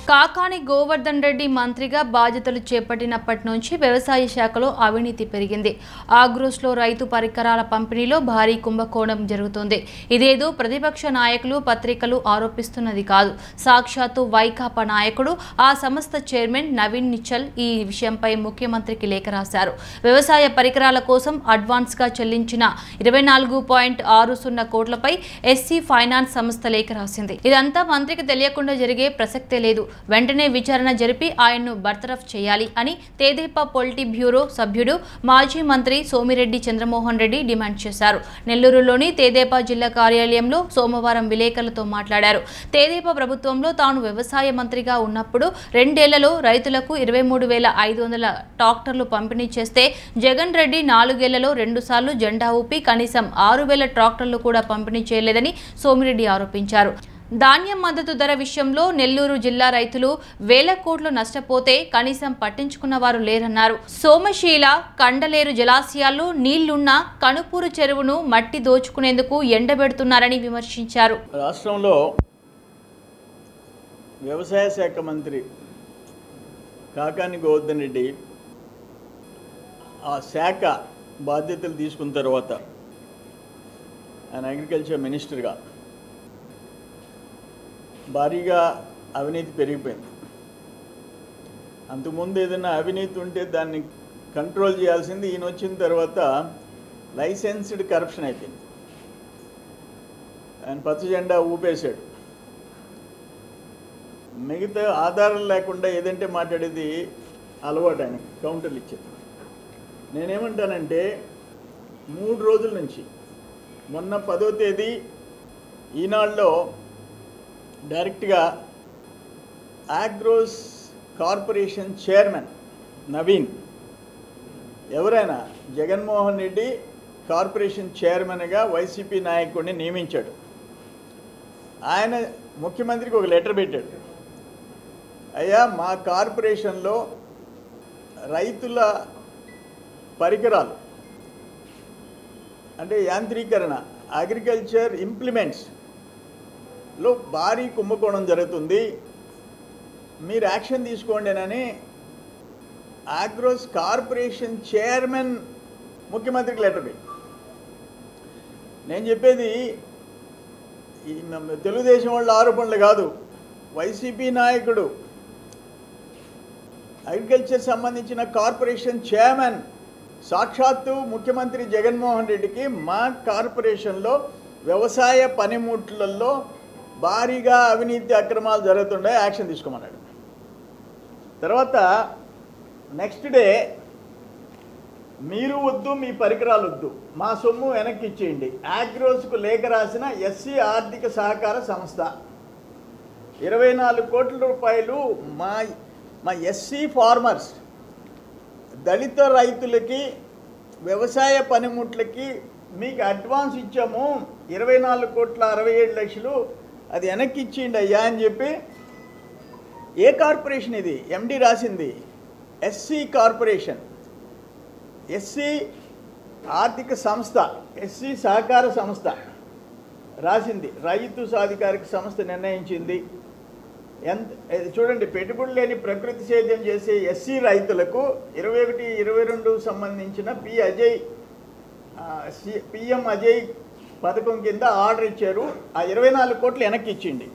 కాకాని గోవర్ధన్ రెడ్డి మంత్రిగా బాధ్యతలు చేపట్టినప్పటి నుంచి వ్యవసాయ శాఖలో అవినీతి పెరిగింది ఆగ్రోస్లో రైతు పరికరాల పంపిణీలో భారీ కుంభకోణం జరుగుతోంది ఇదేదో ప్రతిపక్ష నాయకులు పత్రికలు ఆరోపిస్తున్నది కాదు సాక్షాత్తు వైకాపా నాయకుడు ఆ సంస్థ చైర్మన్ నవీన్ నిచ్చల్ ఈ విషయంపై ముఖ్యమంత్రికి లేఖ రాశారు వ్యవసాయ పరికరాల కోసం అడ్వాన్స్గా చెల్లించిన ఇరవై నాలుగు పాయింట్ ఆరు సున్నా కోట్లపై ఎస్సీ ఫైనాన్స్ సంస్థ లేఖ రాసింది ఇదంతా మంత్రికి తెలియకుండా జరిగే ప్రసక్తే లేదు వెంటనే విచారణ జరిపి ఆయన్ను బర్తరఫ్ చేయాలి అని తేదేపా పొలిటీ బ్యూరో సభ్యుడు మాజీ మంత్రి సోమిరెడ్డి చంద్రమోహన్ రెడ్డి డిమాండ్ చేశారు నెల్లూరులోని తేదేపా జిల్లా కార్యాలయంలో సోమవారం విలేకరులతో మాట్లాడారు తేదేపా ప్రభుత్వంలో తాను వ్యవసాయ మంత్రిగా ఉన్నప్పుడు రెండేళ్లలో రైతులకు ఇరవై మూడు వేల ఐదు వందల ట్రాక్టర్లు పంపిణీ చేస్తే జగన్ రెడ్డి నాలుగేళ్లలో రెండుసార్లు జెండా ఊపి కనీసం ఆరు వేల ట్రాక్టర్లు కూడా పంపిణీ చేయలేదని సోమిరెడ్డి ఆరోపించారు ధాన్యం మద్దతు ధర విషయంలో నెల్లూరు జిల్లా రైతులు వేల కోట్లు నష్టపోతే కనీసం పట్టించుకున్న వారు లేరన్నారు సోమశీల కండలేరు జలాశయాల్లో నీళ్లున్న కనుపూరు చెరువును మట్టి దోచుకునేందుకు ఎండబెడుతున్నారని విమర్శించారు రాష్ట్రంలో వ్యవసాయ శాఖ మంత్రి కాకాని గోవర్ధన్ రెడ్డి ఆ శాఖ బాధ్యతలు తీసుకున్న తర్వాత ఆయన అగ్రికల్చర్ మినిస్టర్గా భారీగా అవినీతి పెరిగిపోయింది అంతకుముందు ఏదైనా అవినీతి ఉంటే దాన్ని కంట్రోల్ చేయాల్సింది ఈయన వచ్చిన తర్వాత లైసెన్స్డ్ కరప్షన్ అయిపోయింది ఆయన పచ్చ జెండా ఊపేశాడు మిగతా ఆధారం లేకుండా ఏదంటే మాట్లాడేది అలవాటు ఆయన కౌంటర్లు ఇచ్చేది నేనేమంటానంటే మూడు రోజుల నుంచి మొన్న పదో తేదీ ఈనాడులో డైరెక్ట్గా ఆగ్రోస్ కార్పొరేషన్ చైర్మన్ నవీన్ ఎవరైనా జగన్మోహన్ రెడ్డి కార్పొరేషన్ చైర్మన్గా వైసీపీ నాయకుడిని నియమించాడు ఆయన ముఖ్యమంత్రికి ఒక లెటర్ పెట్టాడు అయ్యా మా కార్పొరేషన్లో రైతుల పరికరాలు అంటే యాంత్రీకరణ అగ్రికల్చర్ ఇంప్లిమెంట్స్ లో భారీ కుంభకోణం జరుగుతుంది మీరు యాక్షన్ తీసుకోండినని ఆగ్రోస్ కార్పొరేషన్ చైర్మన్ ముఖ్యమంత్రికి లెటర్ పెట్టి నేను చెప్పేది ఈ మ- తెలుగుదేశం వాళ్ళ ఆరోపణలు కాదు వైసీపీ నాయకుడు అగ్రికల్చర్ సంబంధించిన కార్పొరేషన్ చైర్మన్ సాక్షాత్తు ముఖ్యమంత్రి జగన్మోహన్ రెడ్డికి మా కార్పొరేషన్లో వ్యవసాయ పనిముట్లలో భారీగా అవినీతి అక్రమాలు జరుగుతుండే యాక్షన్ తీసుకోమన్నాడు తర్వాత నెక్స్ట్ డే మీరు వద్దు మీ పరికరాలు వద్దు మా సొమ్ము వెనక్కి ఇచ్చేయండి ఆగ్రోస్కు లేఖ రాసిన ఎస్సీ ఆర్థిక సహకార సంస్థ ఇరవై నాలుగు కోట్ల రూపాయలు మా మా ఎస్సీ ఫార్మర్స్ దళిత రైతులకి వ్యవసాయ పనిముట్లకి మీకు అడ్వాన్స్ ఇచ్చాము ఇరవై నాలుగు కోట్ల అరవై ఏడు లక్షలు అది వెనక్కి ఇచ్చేయండి అయ్యా అని చెప్పి ఏ కార్పొరేషన్ ఇది ఎండి రాసింది ఎస్సీ కార్పొరేషన్ ఎస్సీ ఆర్థిక సంస్థ ఎస్సీ సహకార సంస్థ రాసింది రైతు సాధికారిక సంస్థ నిర్ణయించింది ఎంత ఇది చూడండి పెట్టుబడి లేని ప్రకృతి సేద్యం చేసే ఎస్సీ రైతులకు ఇరవై ఒకటి ఇరవై రెండు సంబంధించిన పి అజయ్ ఆ, సి- పిఎం అజయ్ పథకం కింద ఆర్డర్ ఇచ్చారు ఆ ఇరవై నాలుగు కోట్లు వెనక్కి ఇచ్చిండి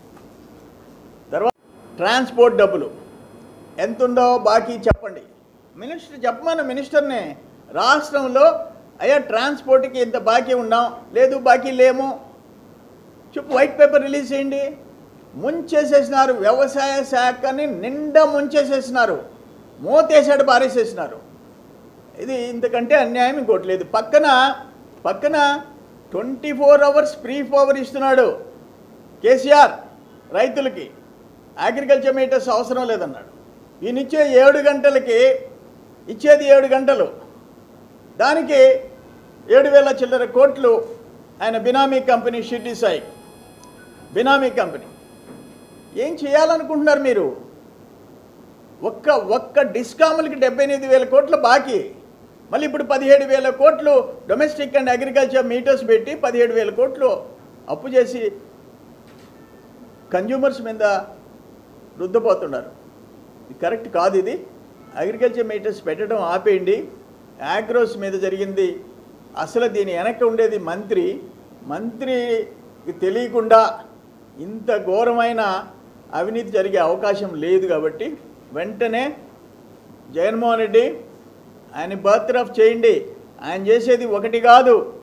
తర్వాత ట్రాన్స్పోర్ట్ డబ్బులు ఎంత ఉందో బాకీ చెప్పండి మినిస్టర్ చెప్పమని మినిస్టర్ని రాష్ట్రంలో అయ్యా ట్రాన్స్పోర్ట్కి ఇంత బాకీ ఉన్నాం లేదు బాకీ లేము చెప్పు వైట్ పేపర్ రిలీజ్ చేయండి ముంచేసేసినారు వ్యవసాయ శాఖని నిండా ముంచేసేసినారు మోతేసాడు పారేసేసినారు ఇది ఇంతకంటే అన్యాయం ఇంకోటి లేదు పక్కన పక్కన twenty four hours free power ఇస్తున్నాడు కేసీఆర్ రైతులకి అగ్రికల్చర్ మీటర్స్ అవసరం లేదన్నాడు ఈయన ఇచ్చే ఏడు గంటలకి ఇచ్చేది ఏడు గంటలు దానికి ఏడు వేల చిల్లర కోట్లు ఆయన బినామీ కంపెనీ షిడ్డి సాయి బినామీ కంపెనీ ఏం చేయాలనుకుంటున్నారు మీరు ఒక్క ఒక్క డిస్కాములకి డెబ్బై ఎనిమిది వేల కోట్ల బాకీ మళ్ళీ ఇప్పుడు పదిహేడు వేల కోట్లు డొమెస్టిక్ అండ్ అగ్రికల్చర్ మీటర్స్ పెట్టి పదిహేడు వేల కోట్లు అప్పు చేసి కన్జ్యూమర్స్ మీద రుద్దపోతున్నారు ఇది కరెక్ట్ కాదు ఇది అగ్రికల్చర్ మీటర్స్ పెట్టడం ఆపేయండి యాగ్రోస్ మీద జరిగింది అసలు దీని వెనక ఉండేది మంత్రి మంత్రికి తెలియకుండా ఇంత ఘోరమైన అవినీతి జరిగే అవకాశం లేదు కాబట్టి వెంటనే జగన్మోహన్ రెడ్డి ఆయన బర్త్ రఫ్ చేయండి ఆయన చేసేది ఒకటి కాదు